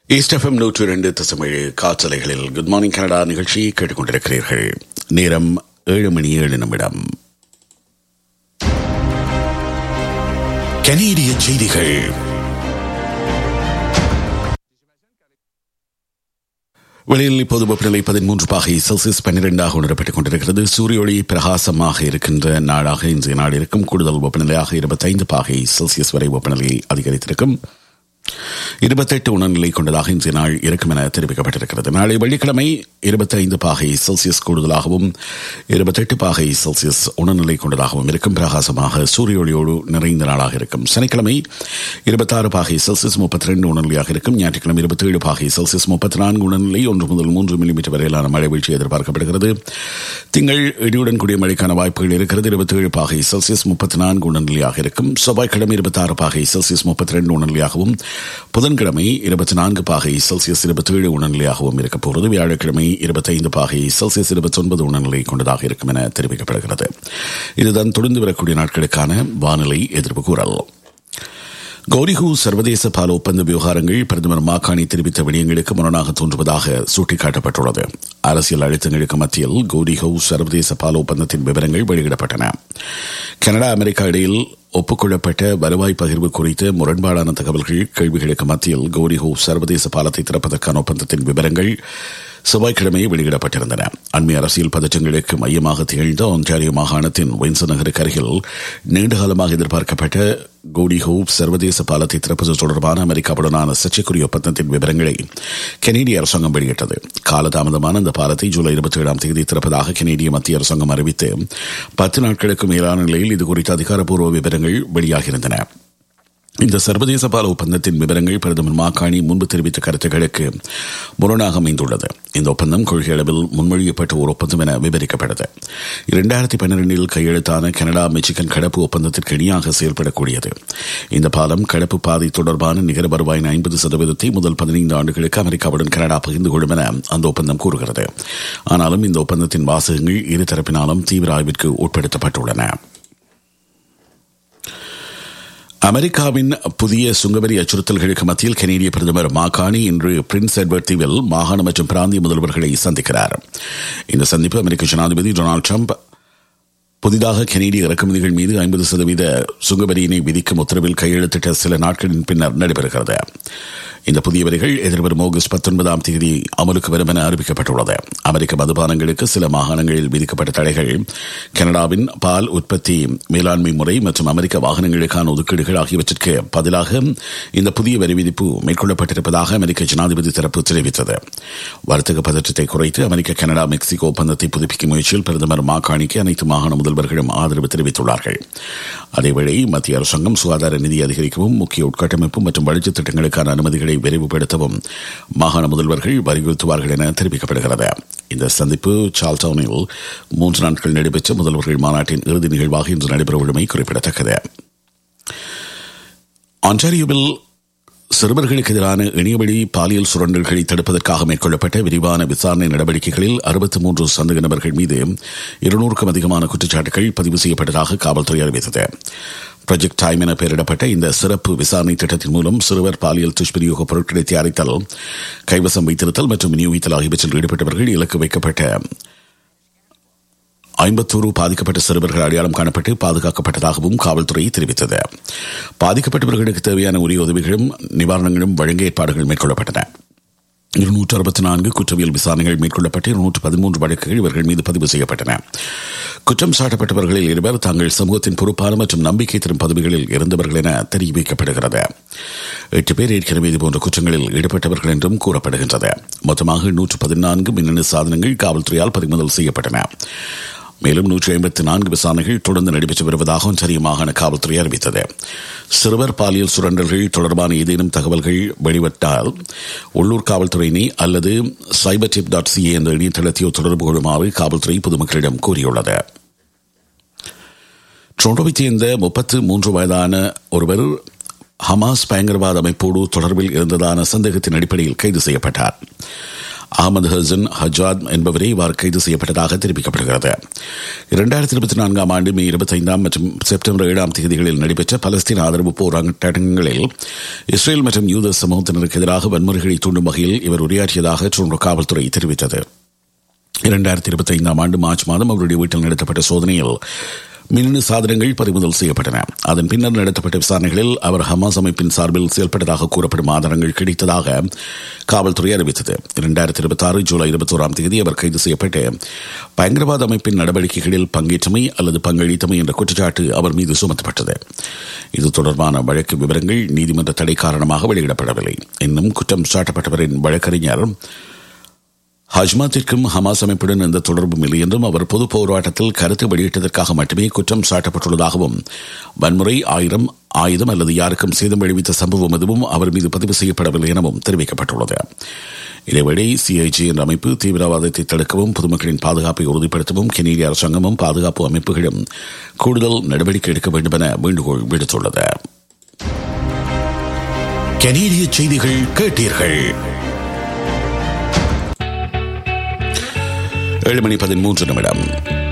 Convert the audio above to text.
east FM நூற்று இரண்டு தசமேழு காற்றலைகளில் குட் மார்னிங் கனடா நிகழ்ச்சியை கேட்டுக்கொண்டிருக்கிறீர்கள் நேரம் ஏழு மணி ஏழு நிமிடம் கனேடிய செய்திகள் வெளியில் இப்போது வெப்பநிலை பதிமூன்று பாகை செல்சியஸ் பன்னிரெண்டாக உணரப்பட்டுக் கொண்டிருக்கிறது சூரிய ஒளி பிரகாசமாக இருக்கின்ற நாளாக இன்றைய நாள் இருக்கும் கூடுதல் வெப்பநிலையாக இருபத்தைந்து பாகை செல்சியஸ் வரை வெப்பநிலையை அதிகரித்திருக்கும் இருபத்தெட்டு உணர்நிலை கொண்டதாக இன்றைய நாள் இருக்கும் என தெரிவிக்கப்பட்டிருக்கிறது நாளை வெள்ளிக்கிழமை இருபத்தி ஐந்து பாகை செல்சியஸ் கூடுதலாகவும் இருபத்தெட்டு பாகை செல்சியஸ் உணர்நிலை கொண்டதாகவும் இருக்கும் பிரகாசமாக சூரிய ஒளியோடு நிறைந்த நாளாக இருக்கும் சனிக்கிழமை இருபத்தாறு பாகை செல்சியஸ் முப்பத்தி ரெண்டு உணர்நிலையாக இருக்கும் ஞாயிற்றுக்கிழமை இருபத்தி ஏழு பாகை செல்சியஸ் முப்பத்தி நான்கு உணர்நிலை ஒன்று முதல் மூன்று மில்லிமீட்டர் வரையிலான மழை வீழ்ச்சி எதிர்பார்க்கப்படுகிறது திங்கள் இடியுடன் கூடிய மழைக்கான வாய்ப்புகள் இருக்கிறது இருபத்தி ஏழு பாகை செல்சியஸ் முப்பத்தி நான்கு உணர்நிலையாக இருக்கும் செவ்வாய்க்கிழமை இருபத்தி ஆறு பாகை செல்சியஸ் முப்பத்தி ரெண்டு உணர்நிலையாகவும் புதன்கிழமை இருபத்தி நான்கு பாகை செல்சியஸ் இருபத்தி ஏழு உணர்நிலையாகவும் இருக்கப் போகிறது வியாழக்கிழமை இருபத்தைந்து பாகை செல்சியஸ் இருபத்தி ஒன்பது உணர்நிலை கொண்டதாக இருக்கும் என தெரிவிக்கப்படுகிறது இதுதான் தொடர்ந்து வரக்கூடிய நாட்களுக்கான வானிலை எதிர்ப்பு கூறல் கௌரிஹூ சர்வதேச பால ஒப்பந்த விவகாரங்கள் பிரதமர் மாகாணி தெரிவித்த விடயங்களுக்கு முரணாக தோன்றுவதாக சுட்டிக்காட்டப்பட்டுள்ளது அரசியல் அழுத்தங்களுக்கு மத்தியில் கௌரிஹூ சர்வதேச பால ஒப்பந்தத்தின் விவரங்கள் வெளியிடப்பட்டன கனடா அமெரிக்கா இடையில் ஒப்புக்கொள்ளப்பட்ட வருவாய் பகிர்வு குறித்த முரண்பாடான தகவல்கள் கேள்விகளுக்கு மத்தியில் கௌரிஹூ சர்வதேச பாலத்தை திறப்பதற்கான ஒப்பந்தத்தின் விவரங்கள் செவ்வாய்க்கிழமை வெளியிடப்பட்டிருந்தன அண்மை அரசியல் பதற்றங்களுக்கு மையமாக திகழ்ந்த ஒன்றாரியோ மாகாணத்தின் வின்சன் நகருக்கு அருகில் நீண்டகாலமாக எதிர்பார்க்கப்பட்ட கோடி ஹோப் சர்வதேச பாலத்தை திறப்பது தொடர்பான அமெரிக்காவுடனான சர்ச்சைக்குரிய ஒப்பந்தத்தின் விவரங்களை கெனேடிய அரசாங்கம் வெளியிட்டது காலதாமதமான இந்த பாலத்தை ஜூலை இருபத்தி ஏழாம் தேதி திறப்பதாக கெனேடிய மத்திய அரசாங்கம் அறிவித்து பத்து நாட்களுக்கு மேலான நிலையில் இதுகுறித்த அதிகாரப்பூர்வ விவரங்கள் வெளியாகியிருந்தன இந்த சர்வதேச பால ஒப்பந்தத்தின் விவரங்கள் பிரதமர் மாகாணி முன்பு தெரிவித்த கருத்துக்களுக்கு முரணாக அமைந்துள்ளது இந்த ஒப்பந்தம் கொள்கை அளவில் முன்மொழியப்பட்ட ஒரு ஒப்பந்தம் என விவரிக்கப்பட்டது இரண்டாயிரத்தி பன்னிரண்டில் கையெழுத்தான கனடா மெக்சிகன் கடப்பு ஒப்பந்தத்திற்கு இணையாக செயல்படக்கூடியது இந்த பாலம் கடப்பு பாதை தொடர்பான நிகர வருவாயின் ஐம்பது சதவீதத்தை முதல் பதினைந்து ஆண்டுகளுக்கு அமெரிக்காவுடன் கனடா பகிர்ந்து கொள்ளும் என அந்த ஒப்பந்தம் கூறுகிறது ஆனாலும் இந்த ஒப்பந்தத்தின் வாசகங்கள் இருதரப்பினாலும் தீவிர ஆய்விற்கு உட்படுத்தப்பட்டுள்ளன அமெரிக்காவின் புதிய சுங்கவரி அச்சுறுத்தல்களுக்கு மத்தியில் கனேடிய பிரதமர் மாகாணி இன்று பிரின்ஸ் எட்வர்ட் தீவில் மாகாண மற்றும் பிராந்திய முதல்வர்களை சந்திக்கிறார் இந்த சந்திப்பு அமெரிக்க ஜனாதிபதி டொனால்டு ட்ரம்ப் புதிதாக கனேடிய இறக்குமதிகள் மீது ஐம்பது சதவீத சுங்கவரியினை விதிக்கும் உத்தரவில் கையெழுத்திட்ட சில நாட்களின் பின்னர் நடைபெறுகிறது இந்த புதிய வரிகள் எதிர்வரும் ஆகஸ்ட் பத்தொன்பதாம் தேதி அமலுக்கு வரும் என அறிவிக்கப்பட்டுள்ளது அமெரிக்க மதுபானங்களுக்கு சில மாகாணங்களில் விதிக்கப்பட்ட தடைகள் கனடாவின் பால் உற்பத்தி மேலாண்மை முறை மற்றும் அமெரிக்க வாகனங்களுக்கான ஒதுக்கீடுகள் ஆகியவற்றிற்கு பதிலாக இந்த புதிய வரி விதிப்பு மேற்கொள்ளப்பட்டிருப்பதாக அமெரிக்க ஜனாதிபதி தரப்பு தெரிவித்தது வர்த்தக பதற்றத்தை குறைத்து அமெரிக்க கனடா மெக்சிகோ ஒப்பந்தத்தை புதுப்பிக்கும் முயற்சியில் பிரதமர் மாகாணிக்கு அனைத்து மாகாண முதல்வர்களும் ஆதரவு தெரிவித்துள்ளார்கள் அதேவேளை மத்திய அரசாங்கம் சுகாதார நிதி அதிகரிக்கவும் முக்கிய உட்கட்டமைப்பு மற்றும் வளர்ச்சித் திட்டங்களுக்கான அனுமதிகளை விரைவுபடுத்தவும் மாகாண முதல்வர்கள் வலியுறுத்துவார்கள் என தெரிவிக்கப்படுகிறது இந்த சந்திப்பு சால்டவுனில் மூன்று நாட்கள் நடைபெற்ற முதல்வர்கள் மாநாட்டின் இறுதி நிகழ்வாக இன்று நடைபெறவுள்ளமை குறிப்பிடத்தக்கது ஆன்டாரியோவில் சிறுவர்களுக்கு எதிரான இணையவழி பாலியல் சுரண்டல்களை தடுப்பதற்காக மேற்கொள்ளப்பட்ட விரிவான விசாரணை நடவடிக்கைகளில் அறுபத்தி மூன்று சந்தேக நபர்கள் மீது இருநூறுக்கும் அதிகமான குற்றச்சாட்டுகள் பதிவு செய்யப்பட்டதாக காவல்துறை அறிவித்தது ப்ராஜெக்ட் டைம் என பெயரிடப்பட்ட இந்த சிறப்பு விசாரணை திட்டத்தின் மூலம் சிறுவர் பாலியல் துஷ்பிரயோக பொருட்களை தயாரித்தல் கைவசம் வைத்திருத்தல் மற்றும் விநியோகித்தல் ஆகியவற்றில் ஈடுபட்டவர்கள் இலக்கு வைக்கப்பட்ட ஐம்பத்தோரு பாதிக்கப்பட்ட சிறுவர்கள் அடையாளம் காணப்பட்டு பாதுகாக்கப்பட்டதாகவும் காவல்துறை தெரிவித்தது பாதிக்கப்பட்டவர்களுக்கு தேவையான உரிய உதவிகளும் நிவாரணங்களும் வழங்க ஏற்பாடுகள் மேற்கொள்ளப்பட்டன இருநூற்று அறுபத்தி நான்கு குற்றவியல் விசாரணைகள் மேற்கொள்ளப்பட்டு இருநூற்று பதிமூன்று வழக்குகள் இவர்கள் மீது பதிவு செய்யப்பட்டன குற்றம் சாட்டப்பட்டவர்களில் இருவர் தாங்கள் சமூகத்தின் பொறுப்பான மற்றும் நம்பிக்கை தரும் பதவிகளில் இருந்தவர்கள் என தெரிவிக்கப்படுகிறது எட்டு பேர் ஏற்கனவே இதுபோன்ற குற்றங்களில் ஈடுபட்டவர்கள் என்றும் கூறப்படுகின்றது மொத்தமாக நூற்று பதினான்கு மின்னணு சாதனங்கள் காவல்துறையால் பறிமுதல் செய்யப்பட்டன மேலும் நூற்றி ஐம்பத்தி நான்கு விசாரணைகள் தொடர்ந்து நடைபெற்று வருவதாக ஒன்றிய மாகாண காவல்துறை அறிவித்தது சிறுவர் பாலியல் சுரண்டல்கள் தொடர்பான ஏதேனும் தகவல்கள் வெளிவட்டால் உள்ளூர் காவல்துறையினை அல்லது சைபர் டிப் டாட் சிஏ என்ற இணையதளத்தையோ தொடர்பு கொள்ளுமாறு காவல்துறை பொதுமக்களிடம் கூறியுள்ளது டொரண்டோவைச் சேர்ந்த முப்பத்து மூன்று வயதான ஒருவர் ஹமாஸ் பயங்கரவாத அமைப்போடு தொடர்பில் இருந்ததான சந்தேகத்தின் அடிப்படையில் கைது செய்யப்பட்டார் அகமது ஹசன் ஹஜாத் என்பவரே இவ்வாறு கைது செய்யப்பட்டதாக தெரிவிக்கப்படுகிறது இரண்டாயிரத்தி இருபத்தி நான்காம் ஆண்டு மே இருபத்தைந்தாம் மற்றும் செப்டம்பர் ஏழாம் தேதிகளில் நடைபெற்ற பலஸ்தீன் ஆதரவு போராட்டங்களில் இஸ்ரேல் மற்றும் யூத சமூகத்தினருக்கு எதிராக வன்முறைகளை தூண்டும் வகையில் இவர் உரையாற்றியதாக டொரண்டோ காவல்துறை தெரிவித்தது இரண்டாயிரத்தி இருபத்தி ஐந்தாம் ஆண்டு மார்ச் மாதம் அவருடைய வீட்டில் நடத்தப்பட்ட சோதனையில் மின்னணு சாதனங்கள் பறிமுதல் செய்யப்பட்டன அதன் பின்னர் நடத்தப்பட்ட விசாரணைகளில் அவர் ஹமாஸ் அமைப்பின் சார்பில் செயல்பட்டதாக கூறப்படும் ஆதாரங்கள் கிடைத்ததாக காவல்துறை அறிவித்தது இரண்டாயிரத்தி இருபத்தி ஆறு ஜூலை இருபத்தோராம் தேதி அவர் கைது செய்யப்பட்டு பயங்கரவாத அமைப்பின் நடவடிக்கைகளில் பங்கேற்றமை அல்லது பங்களித்தமை என்ற குற்றச்சாட்டு அவர் மீது சுமத்தப்பட்டது இது தொடர்பான வழக்கு விவரங்கள் நீதிமன்ற தடை காரணமாக வெளியிடப்படவில்லை இன்னும் குற்றம் சாட்டப்பட்டவரின் வழக்கறிஞர் ஹஜ்மாத்திற்கும் ஹமாஸ் அமைப்புடன் எந்த தொடர்பும் இல்லை என்றும் அவர் பொது போராட்டத்தில் கருத்து வெளியிட்டதற்காக மட்டுமே குற்றம் சாட்டப்பட்டுள்ளதாகவும் வன்முறை ஆயிரம் ஆயுதம் அல்லது யாருக்கும் சேதம் விளைவித்த சம்பவம் எதுவும் அவர் மீது பதிவு செய்யப்படவில்லை எனவும் தெரிவிக்கப்பட்டுள்ளது இதேவேளை சிஐஜி என்ற அமைப்பு தீவிரவாதத்தை தடுக்கவும் பொதுமக்களின் பாதுகாப்பை உறுதிப்படுத்தவும் கெனேடிய அரசாங்கமும் பாதுகாப்பு அமைப்புகளும் கூடுதல் நடவடிக்கை எடுக்க வேண்டும் என வேண்டுகோள் விடுத்துள்ளது கனேடிய செய்திகள் கேட்டீர்கள் ஏழு மணி பதிமூன்று நிமிடம்